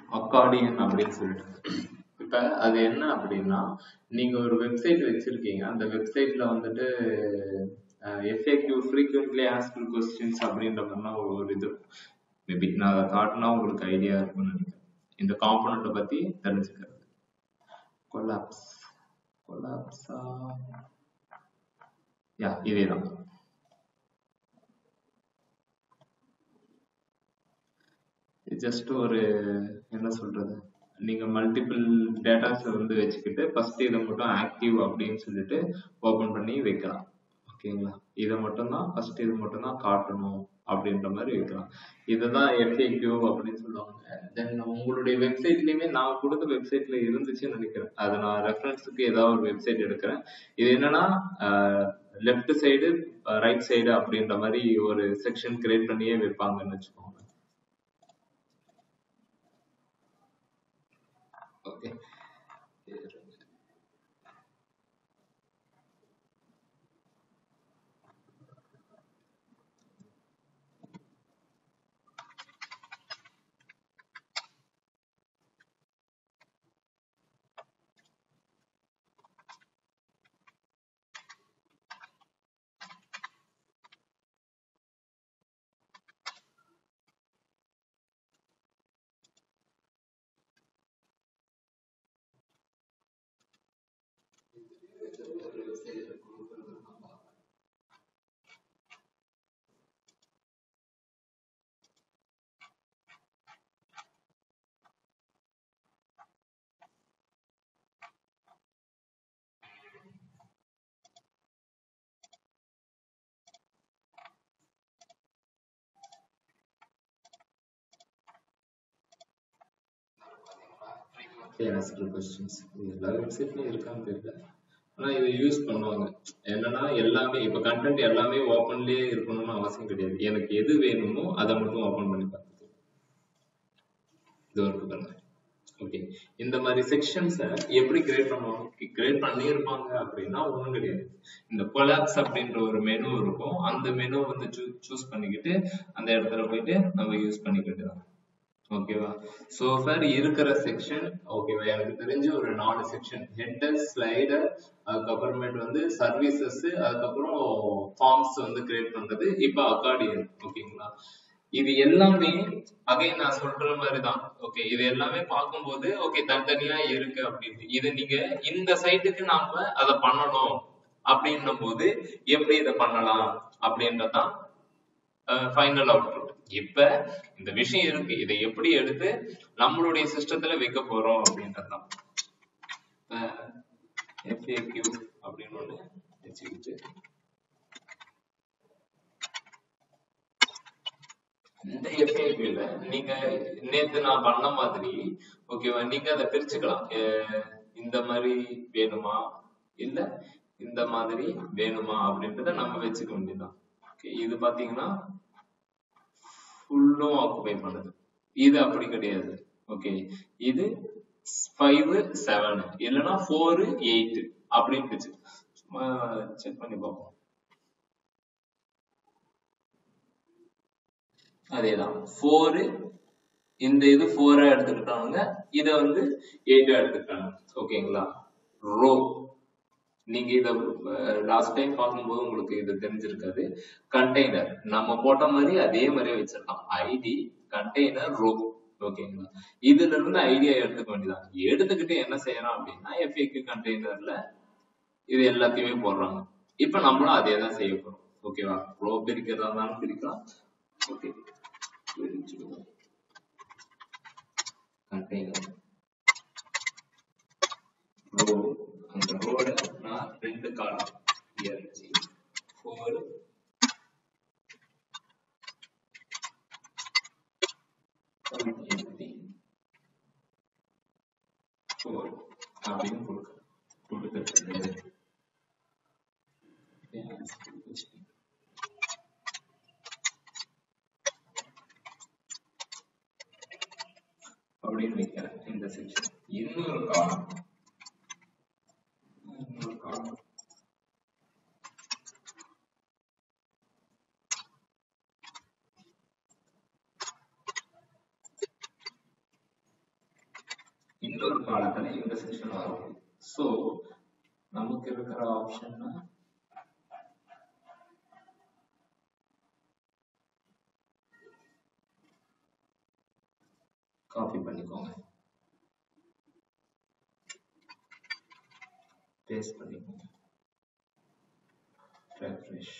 Accordion அப்படின்னு சொல்லிட்டு இப்ப அது என்ன அப்படின்னா நீங்க ஒரு வெப்சைட் வச்சிருக்கீங்க அந்த வெப்சைட்ல வந்துட்டு எஃப்ஏக்யூ ஃப்ரீக்வெண்ட்லி ஆஸ்க்டு கொஸ்டின்ஸ் அப்படின்ற மாதிரிலாம் ஒரு இது மேபி நான் அதை காட்டினா உங்களுக்கு ஐடியா இருக்கும்னு நினைக்கிறேன் இந்த காம்பனண்ட்டை பத்தி தெரிஞ்சுக்கிறது கொலாப்ஸ் கொலாப்ஸா யா இதேதான் ஜஸ்ட் ஒரு என்ன சொல்றது நீங்க மல்டிபிள் டேட்டாஸ் வந்து வச்சுக்கிட்டு ஃபர்ஸ்ட் இதை மட்டும் ஆக்டிவ் அப்படின்னு சொல்லிட்டு ஓபன் பண்ணி வைக்கலாம் ஓகேங்களா இதை மட்டும் தான் ஃபர்ஸ்ட் இது மட்டும் தான் காட்டணும் அப்படின்ற மாதிரி வைக்கலாம் இதுதான் எஃப்ஏக்யூ அப்படின்னு சொல்லுவாங்க தென் உங்களுடைய வெப்சைட்லயுமே நான் கொடுத்த வெப்சைட்ல இருந்துச்சுன்னு நினைக்கிறேன் அதை நான் ரெஃபரன்ஸுக்கு ஏதாவது ஒரு வெப்சைட் எடுக்கிறேன் இது என்னன்னா லெஃப்ட் சைடு ரைட் சைடு அப்படின்ற மாதிரி ஒரு செக்ஷன் கிரியேட் பண்ணியே வைப்பாங்கன்னு வச்சுக்கோங்க ஓகே ஆன்சர் கொஸ்டின்ஸ் எல்லா வெப்சைட்லயும் இருக்கான்னு தெரியல ஆனா இதை யூஸ் பண்ணுவாங்க என்னன்னா எல்லாமே இப்ப கண்டென்ட் எல்லாமே ஓப்பன்லயே இருக்கணும்னு அவசியம் கிடையாது எனக்கு எது வேணுமோ அதை மட்டும் ஓபன் பண்ணி பார்த்துக்கலாம் இது இருக்கு பாருங்க ஓகே இந்த மாதிரி செக்ஷன்ஸை எப்படி கிரியேட் பண்ணுவாங்க கிரியேட் பண்ணியிருப்பாங்க அப்படின்னா ஒண்ணும் கிடையாது இந்த கொலாப்ஸ் அப்படின்ற ஒரு மெனு இருக்கும் அந்த மெனு வந்து சூஸ் பண்ணிக்கிட்டு அந்த இடத்துல போயிட்டு நம்ம யூஸ் பண்ணிக்கிட்டு தான் ஓகேவா சோ ஃபார் இருக்கிற செக்ஷன் ஓகேவா எனக்கு தெரிஞ்சு ஒரு நாலு செக்ஷன் ஹெட்டர் ஸ்லைடர் அதுக்கப்புறமேட்டு வந்து சர்வீசஸ் அதுக்கப்புறம் ஃபார்ம்ஸ் வந்து கிரியேட் பண்றது இப்ப அக்கார்டியன் ஓகேங்களா இது எல்லாமே அகைன் நான் சொல்ற மாதிரி தான் ஓகே இது எல்லாமே பார்க்கும்போது ஓகே தனித்தனியா இருக்கு அப்படின்னு இது நீங்க இந்த சைட்டுக்கு நாம அதை பண்ணணும் அப்படின்னும் போது எப்படி இதை பண்ணலாம் அப்படின்றதான் ஃபைனல் அவுட்புட் இப்ப இந்த விஷயம் இருக்கு இதை எப்படி எடுத்து நம்மளுடைய சிஸ்டத்துல வைக்க போறோம் அப்படின்றதுதான் எஃப்ஏக்யூ அப்படின்னு ஒண்ணு வச்சுக்கிட்டு இந்த எஃப்ஏக்யூல நீங்க நேத்து நான் பண்ண மாதிரி ஓகேவா நீங்க அதை பிரிச்சுக்கலாம் இந்த மாதிரி வேணுமா இல்ல இந்த மாதிரி வேணுமா அப்படின்றத நம்ம வச்சுக்க வேண்டியதுதான் ஓகே இது பாத்தீங்கன்னா ஃபுல்லும் ஆக்குபை பண்ணுது இது அப்படி கிடையாது ஓகே இது ஃபைவ் செவன் இல்லைன்னா ஃபோர் எயிட் அப்படின்னு சும்மா செக் பண்ணி பார்ப்போம் அதேதான் ஃபோரு இந்த இது ஃபோரா எடுத்துக்கிட்டாங்க இத வந்து எயிட்டா எடுத்துக்கிட்டாங்க ஓகேங்களா ரோ நீங்க இத லாஸ்ட் டைம் பார்க்கும்போது உங்களுக்கு இது தெரிஞ்சிருக்காது கண்டெய்னர் நம்ம போட்ட மாதிரி அதே மாதிரியே வச்சிருக்கலாம் ஐடி கண்டெய்னர் ரோ ஓகேங்களா இதுல இருந்து ஐடியா எடுத்துக்க வேண்டியதான் எடுத்துக்கிட்டு என்ன செய்யறோம் அப்படின்னா எஃப்ஏக்கு கண்டெய்னர்ல இது எல்லாத்தையுமே போடுறாங்க இப்ப நம்மளும் அதே தான் செய்ய போறோம் ஓகேவா ரோ பிரிக்கிறதா இருந்தாலும் பிரிக்கலாம் ஓகே பிரிச்சுடுவோம் கண்டெய்னர் ரோ அந்த ரோட நான் ரெண்டு காலம் இயற்சி ஃபோர் ஃபோர் அப்படின்னு கொடுக்க கொடுத்துருக்கேன் அப்படின்னு வைக்கிறேன் இந்த செக்ஷன் இன்னொரு காலம் இன்னொரு காலம் இன்னொரு காலத்துல இந்த செக்ஷன் வரும் ஸோ நமக்கு இருக்கிற ஆப்ஷன்னா காப்பி பண்ணிக்கோங்க பேஸ்ட் பண்ணிக்கோங்க ரெஃப்ரெஷ்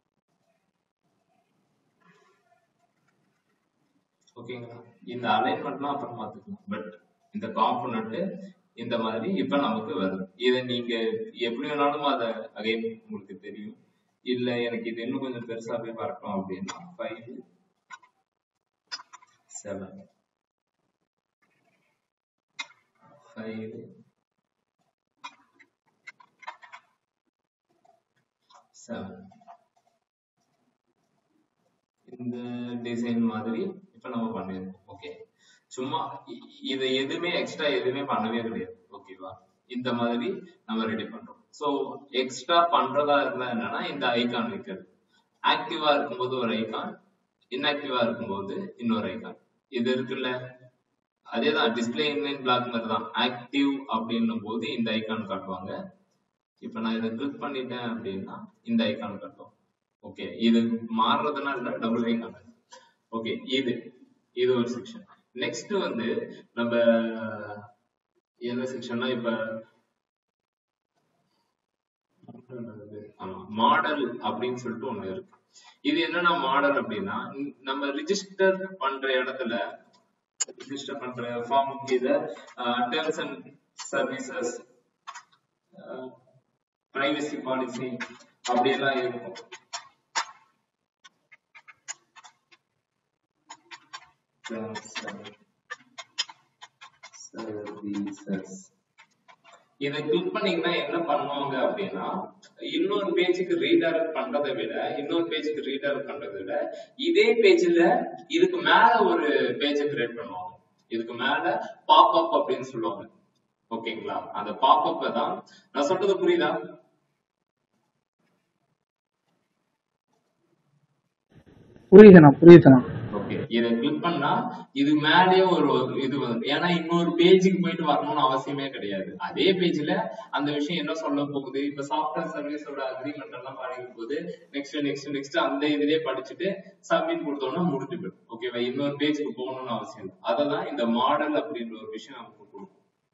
ஓகேங்களா இந்த அலைன்மெண்ட்லாம் அப்புறம் பார்த்துக்கலாம் பட் இந்த காம்பனண்ட் இந்த மாதிரி இப்ப நமக்கு வருது இதை நீங்க எப்படி வேணாலும் அதை அகைன் உங்களுக்கு தெரியும் இல்ல எனக்கு இது இன்னும் கொஞ்சம் பெருசாவே பார்க்கணும் அப்படின்னா ஃபைவ் செவன் ஃபைவ் செவன் இந்த டிசைன் மாதிரி இப்ப நம்ம பண்ணிருக்கோம் ஓகே சும்மா இ- இதை எதுவுமே எக்ஸ்ட்ரா எதுவுமே பண்ணவே கிடையாது ஓகேவா இந்த மாதிரி நம்ம ரெடி பண்றோம் சோ எக்ஸ்ட்ரா பண்றதா இருந்தா என்னன்னா இந்த ஐகான் வைக்கிறது ஆக்டிவா இருக்கும்போது ஒரு ஐகான் இன்ஆக்டிவா இருக்கும்போது இன்னொரு ஐகான் இது இருக்குல்ல அதேதான் டிஸ்பிளே இன்லைன் பிளாக் மாதிரி தான் ஆக்டிவ் அப்படின்னும் போது இந்த ஐகான் காட்டுவாங்க இப்ப நான் இதை கிளிக் பண்ணிட்டேன் அப்படின்னா இந்த ஐகான் காட்டும் ஓகே இது மாறுறதுனால டபுள் ஐகான் ஓகே இது இது ஒரு செக்ஷன் நெக்ஸ்ட் வந்து நம்ம என்ன செக்ஷன்னா இப்ப ஆமா மாடல் அப்படின்னு சொல்லிட்டு ஒண்ணு இருக்கு இது என்னன்னா மாடல் அப்படின்னா இந்த- நம்ம ரிஜிஸ்டர் பண்ற இடத்துல ரிஜிஸ்டர் பண்ற ஃபார்ம் இத terms and services privacy policy அப்படியெல்லாம் இருக்கும் Terms and services இதை கிளிக் பண்ணீங்கன்னா என்ன பண்ணுவாங்க அப்படின்னா இன்னொரு பேஜுக்கு ரீடைரக்ட் பண்றதை விட இன்னொரு பேஜுக்கு ரீடைரக்ட் பண்றதை விட இதே பேஜ்ல இதுக்கு மேல ஒரு பேஜை கிரியேட் பண்ணுவாங்க இதுக்கு மேல பாப் அப் அப்படின்னு சொல்லுவாங்க ஓகேங்களா அந்த பாப் அப் தான் நான் சொல்றது புரியுதா புரியுதுண்ணா புரியுதுண்ணா ஓகே இதை கிளிக் பண்ணா இது மேலேயே ஒரு இது வரும் ஏன்னா இன்னொரு பேஜுக்கு போயிட்டு வரணும்னு அவசியமே கிடையாது அதே பேஜ்ல அந்த விஷயம் என்ன சொல்ல போகுது இப்ப சாஃப்ட்வேர் சர்வீஸோட அக்ரிமெண்ட் எல்லாம் படிக்கும் போது நெக்ஸ்ட் நெக்ஸ்ட் நெக்ஸ்ட் அந்த இதுலயே படிச்சுட்டு சப்மிட் கொடுத்தோம்னா முடிஞ்சு போயிடும் ஓகேவா இன்னொரு பேஜுக்கு போகணும்னு அவசியம் இல்லை அததான் இந்த மாடல் அப்படின்ற ஒரு விஷயம் நமக்கு கொடுக்கும்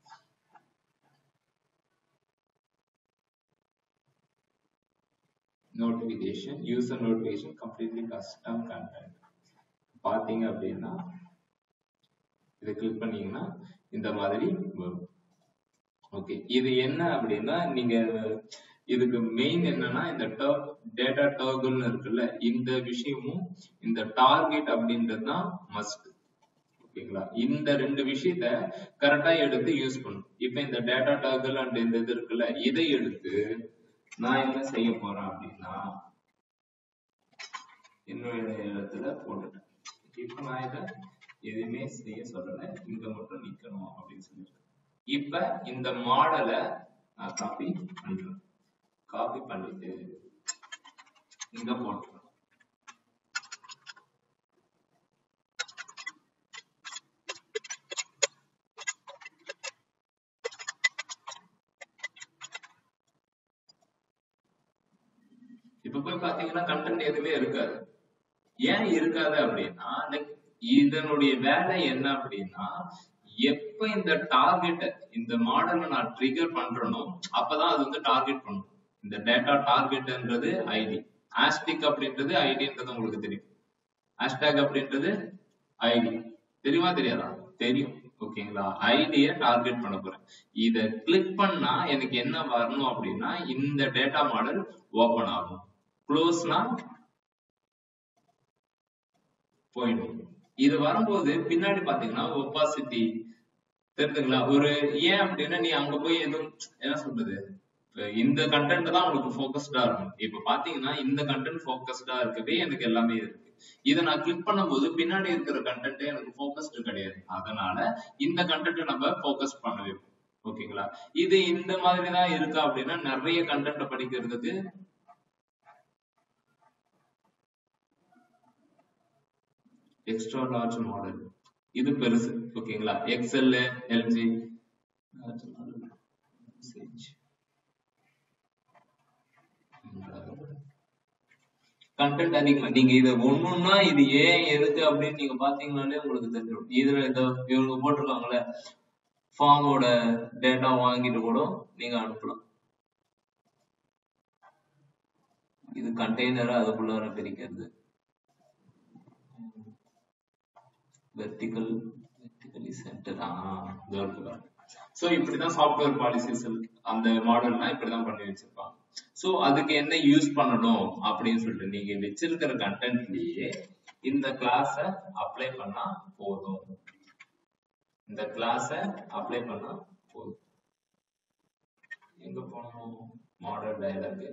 notification user notification completely custom content பாத்தீங்க அப்படின்னா இதை கிளிக் பண்ணீங்கன்னா இந்த மாதிரி வரும் ஓகே இது என்ன அப்படின்னா நீங்க இதுக்கு மெயின் என்னன்னா இந்த டேட்டா டர்குல்னு இருக்குல்ல இந்த விஷயமும் இந்த டார்கெட் அப்படின்றது தான் மஸ்ட் ஓகேங்களா இந்த ரெண்டு விஷயத்த கரெக்டா எடுத்து யூஸ் பண்ணும் இப்ப இந்த டேட்டா டாகல் அண்ட் இந்த இது இருக்குல்ல இதை எடுத்து நான் என்ன செய்ய போறேன் அப்படின்னா இன்னொரு இடத்துல போட்டுட்டேன் இப்ப நான் இதை எதுவுமே செய்ய சொல்லல இங்க மட்டும் நிக்கணும் அப்படின்னு சொல்லியிருக்கேன் இப்ப இந்த மாடலை நான் காப்பி பண்றேன் காப்பி பண்ணிட்டு இங்க போட்டுறேன் இப்ப போய் பாத்தீங்கன்னா கண்டென்ட் எதுவுமே இருக்காது ஏன் இருக்காது அப்படின்னா like இதனுடைய வேலை என்ன அப்படின்னா எப்ப இந்த டார்கெட் இந்த மாடலை நான் ட்ரிகர் பண்றேனோ அப்பதான் அது வந்து டார்கெட் பண்ணும் இந்த டேட்டா டார்கெட்ன்றது ஐடி ஆஸ்டிக் அப்படின்றது ஐடின்றது உங்களுக்கு தெரியும் ஹேஷ்டேக் அப்படின்றது ஐடி தெரியுமா தெரியாதா தெரியும் ஓகேங்களா ஐடிய டார்கெட் பண்ண போறேன் இத கிளிக் பண்ணா எனக்கு என்ன வரணும் அப்படின்னா இந்த டேட்டா மாடல் ஓபன் ஆகும் க்ளோஸ்னா போயிடும் இது வரும்போது பின்னாடி பாத்தீங்கன்னா ஒப்பாசிட்டி தெரியுதுங்களா ஒரு ஏன் அப்படின்னா நீ அங்க போய் எதுவும் என்ன சொல்றது இப்ப இந்த கண்டென்ட் தான் உங்களுக்கு ஃபோக்கஸ்டா இருக்கும் இப்ப பாத்தீங்கன்னா இந்த கண்டென்ட் ஃபோக்கஸ்டா இருக்கவே எனக்கு எல்லாமே இருக்கு இதை நான் கிளிக் பண்ணும்போது பின்னாடி இருக்கிற கண்டென்ட் எனக்கு ஃபோக்கஸ்டு கிடையாது அதனால இந்த கண்டென்ட் நம்ம ஃபோக்கஸ் பண்ணவே ஓகேங்களா இது இந்த மாதிரி தான் இருக்கா அப்படின்னா நிறைய கண்டென்ட் படிக்கிறதுக்கு எக்ஸ்ட்ரா லார்ஜ் மாடல் இது பெருசு ஓகேங்களா எக்ஸ்எல் எல்ஜி கண்டென்ட் அதிகமா நீங்க இத ஒண்ணுன்னா இது ஏன் எதுக்கு அப்படின்னு நீங்க பாத்தீங்கன்னாலே உங்களுக்கு தெரிஞ்சிடும் இதுல இந்த இவங்க போட்டிருக்காங்கல்ல ஃபார்மோட டேட்டா வாங்கிட்டு கூட நீங்க அனுப்பலாம் இது கண்டெய்னரை அதுக்குள்ளார பிரிக்கிறது வெர்டிகல் வெர்டிகலி சென்டர் ஆ இதோ இருக்கு பாருங்க ஸோ இப்படிதான் சாஃப்ட்வேர் பாலிசிஸ் அந்த மாடல்லாம் இப்படிதான் பண்ணி வச்சிருப்பாங்க ஸோ அதுக்கு என்ன யூஸ் பண்ணணும் அப்படின்னு சொல்லிட்டு நீங்க வச்சிருக்கிற கண்டென்ட்லயே இந்த கிளாஸ அப்ளை பண்ணா போதும் இந்த கிளாஸ அப்ளை பண்ணா போதும் எங்க போனோம் மாடல் டயலாக்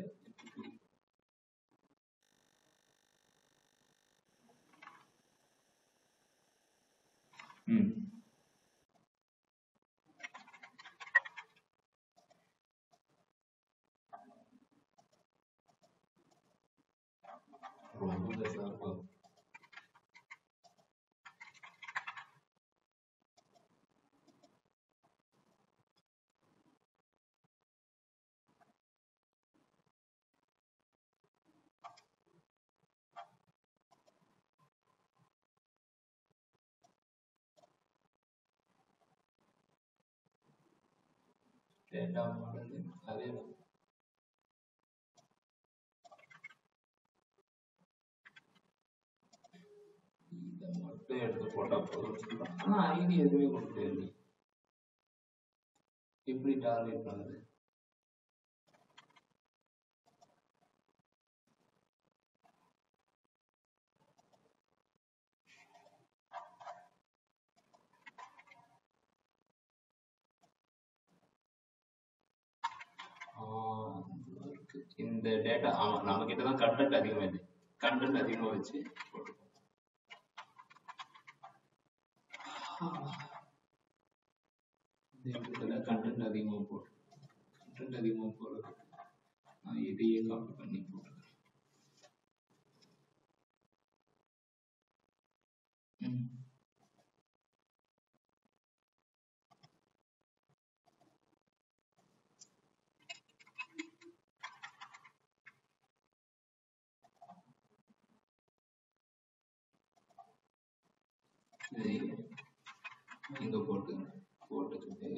ம் ரொம்ப பெருசா இருக்கும் டேட்டா மாடல் அதே தான். இதை மட்டும் எடுத்து போட்டா போதும் சொல்றாங்க. ஆனா ஐடி எதுவுமே கொடுக்கவே இல்லை எப்படி டார்கெட் பண்ணுது ஆஹ் இதுவா இருக்கு. இந்த டேட்டா ஆமா நம்ம கிட்ட தான் கண்டென்ட் அதிகமா இல்லை கண்டென்ட் அதிகமா வச்சு போட்டுப்போம் இந்த இடத்துல கண்டென்ட் அதிகமா போட்டு கண்டென்ட் அதிகமா போடுறது நான் இதையே காப்பி பண்ணி போட்டுக்கிறேன் ம். இதை இங்க போட்டு போட்டுக்கிட்டு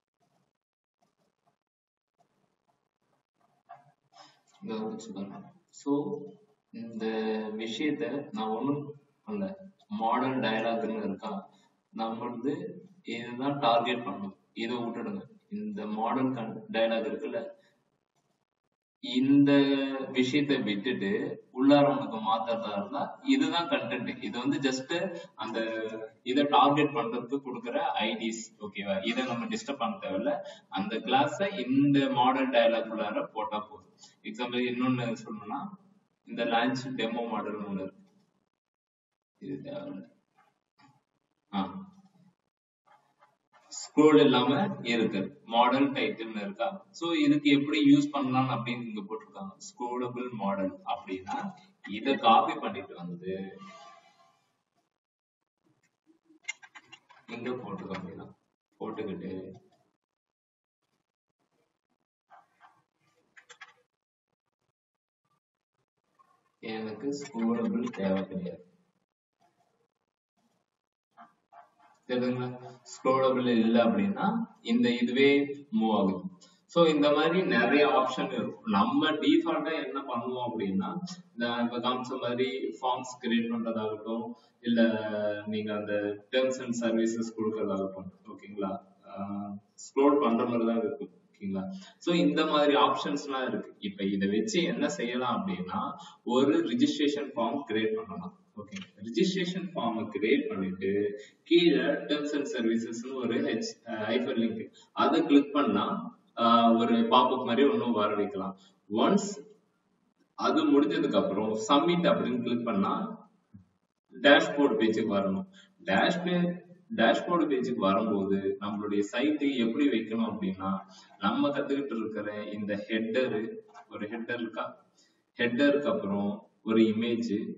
இங்க வச்சுக்கலாம் ஸோ இந்த விஷயத்த நான் ஒண்ணும் பண்ணல மாடல் டயலாக்னு இருக்கா நம்ம வந்து இதுதான் டார்கெட் பண்ணணும் இதை விட்டுடுங்க இந்த மாடல் டயலாக் இருக்குல்ல இந்த விஷயத்தை விட்டுட்டு உள்ளார உனக்கு மாத்துறதா இருந்தா இதுதான் கண்டென்ட் இது வந்து ஜஸ்ட் அந்த இதை டார்கெட் பண்றதுக்கு கொடுக்குற ஐடிஸ் ஓகேவா இதை நம்ம டிஸ்டர்ப் பண்ண தேவையில்ல அந்த கிளாஸ இந்த மாடல் டயலாக் உள்ளார போட்டா போதும் எக்ஸாம்பிள் இன்னொன்னு சொல்லணும்னா இந்த லான்ச் டெமோ மாடல் ஒண்ணு இருக்கு இது தேவையில்ல ஆ ஸ்க்ரோல் இல்லாம இருக்கு மாடல் டைட்டில்னு இருக்கா சோ இதுக்கு எப்படி யூஸ் பண்ணலாம் அப்படின்னு இங்க போட்டிருக்காங்க ஸ்க்ரோலபிள் மாடல் அப்படின்னா இத காப்பி பண்ணிட்டு வந்து இங்க போட்டுக்க வேண்டியதான் போட்டுக்கிட்டு எனக்கு ஸ்க்ரோலபிள் தேவை கிடையாது தெரியுதுங்களா ஸ்க்ரோலபிள் இல்லை அப்படின்னா இந்த இதுவே மூவ் ஆகுது ஸோ இந்த மாதிரி நிறைய ஆப்ஷன் இருக்கும் நம்ம டிஃபால்ட்டா என்ன பண்ணுவோம் அப்படின்னா நான் இப்ப காமிச்ச மாதிரி ஃபார்ம்ஸ் கிரியேட் பண்றதாகட்டும் இல்ல நீங்க அந்த டேர்ம்ஸ் அண்ட் சர்வீசஸ் கொடுக்கறதாகட்டும் ஓகேங்களா ஸ்க்ரோல் பண்ற மாதிரி தான் இருக்கும் ஓகேங்களா சோ இந்த மாதிரி ஆப்ஷன்ஸ்லாம் இருக்கு இப்ப இதை வச்சு என்ன செய்யலாம் அப்படின்னா ஒரு ரிஜிஸ்ட்ரேஷன் ஃபார்ம் கிரியேட் பண்ணலாம் ஓகே ரிஜிஸ்ட்ரேஷன் ஃபார்ம் கிரியேட் பண்ணிட்டு கீழே டேர்ம்ஸ் அண்ட் சர்வீசஸ்னு ஒரு ஹெச் ஹைப்பர் லிங்க் அதை கிளிக் பண்ணா ஆஹ் ஒரு பாப்அப் மாதிரி ஒன்றும் வர வைக்கலாம் ஒன்ஸ் அது முடிஞ்சதுக்கு அப்புறம் சப்மிட் அப்படின்னு கிளிக் பண்ணா டேஷ்போர்ட் பேஜுக்கு வரணும் டேஷ்பே டேஷ்போர்டு பேஜுக்கு வரும்போது நம்மளுடைய சைட்டை எப்படி வைக்கணும் அப்படின்னா நம்ம கத்துக்கிட்டு இருக்கிற இந்த ஹெட்டரு ஒரு ஹெட்டர் இருக்கா ஹெட்டருக்கு அப்புறம் ஒரு இமேஜ்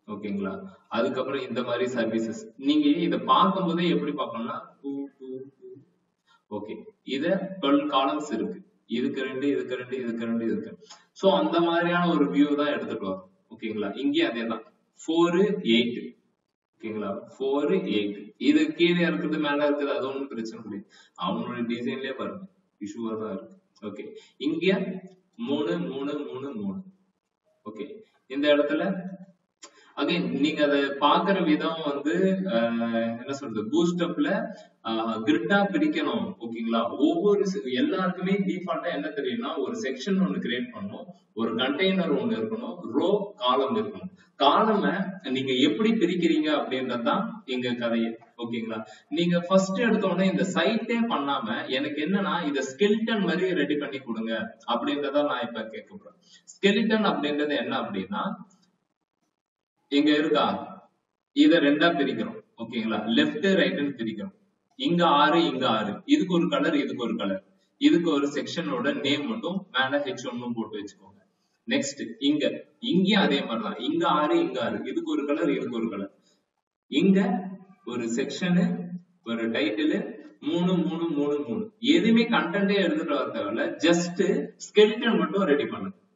ஓகேங்களா அதுக்கப்புறம் இந்த மாதிரி சர்வீசஸ் நீங்க இத பார்க்கும்போதே எப்படி பார்க்கணும்னா டூ டூ டூ ஓகே இத டுவெல் காலம்ஸ் இருக்கு இதுக்கு ரெண்டு இதுக்கு ரெண்டு இதுக்கு ரெண்டு இதுக்கு சோ அந்த மாதிரியான ஒரு வியூ தான் எடுத்துட்டு வரும் ஓகேங்களா இங்கேயும் அதே தான் ஃபோர் எயிட் ஓகேங்களா ஃபோர் எயிட் இது கீழே இருக்குது மேல இருக்குது அது ஒண்ணும் பிரச்சனை கிடையாது அவனோட டிசைன்லயே பாருங்க இஷ்யூவா தான் இருக்கு ஓகே இங்க மூணு மூணு மூணு மூணு ஓகே இந்த இடத்துல அகைன் நீங்க அதை பாக்குற விதம் வந்து ஆஹ், என்ன சொல்றது பூஸ்ட் அப்ல கிரிட்டா பிரிக்கணும் ஓகேங்களா ஒவ்வொரு se- எல்லாருக்குமே டிஃபால்ட்டா என்ன தெரியும்னா ஒரு செக்ஷன் ஒன்னு கிரியேட் பண்ணணும் ஒரு கண்டெய்னர் ஒன்னு இருக்கணும் ரோ காலம் இருக்கணும் காலம நீங்க எப்படி பிரிக்கிறீங்க அப்படின்றது தான் எங்க கதையே ஓகேங்களா நீங்க ஃபர்ஸ்ட் எடுத்த உடனே இந்த சைட்டே பண்ணாம எனக்கு என்னன்னா இத ஸ்கெலிட்டன் மாதிரி ரெடி பண்ணி கொடுங்க அப்படின்றத நான் இப்ப கேட்க போறேன் ஸ்கெலிட்டன் அப்படின்றது என்ன அப்படின்னா இங்க இருக்கா இத ரெண்டா பிரிக்கிறோம் ஓகேங்களா லெஃப்ட் ரைட்னு பிரிக்கிறோம் இங்க ஆறு இங்க ஆறு இதுக்கு ஒரு கலர் இதுக்கு ஒரு கலர் இதுக்கு ஒரு செக்ஷனோட நேம் மட்டும் மேல ஹெச் ஒன்னும் போட்டு வச்சுக்கோங்க நெக்ஸ்ட் இங்க இங்கேயும் அதே மாதிரிதான் இங்க ஆறு இங்க ஆறு இதுக்கு ஒரு கலர் இதுக்கு ஒரு கலர் இங்க ஒரு செக்ஷனு ஒரு டைட்டில் மூணு மூணு மூணு மூணு எதுவுமே கண்டென்ட்டே எடுத்துட்டு வர தேவையில்ல ஜஸ்ட் ஸ்கெலிட்டன் மட்டும் ரெடி பண்ணுங்க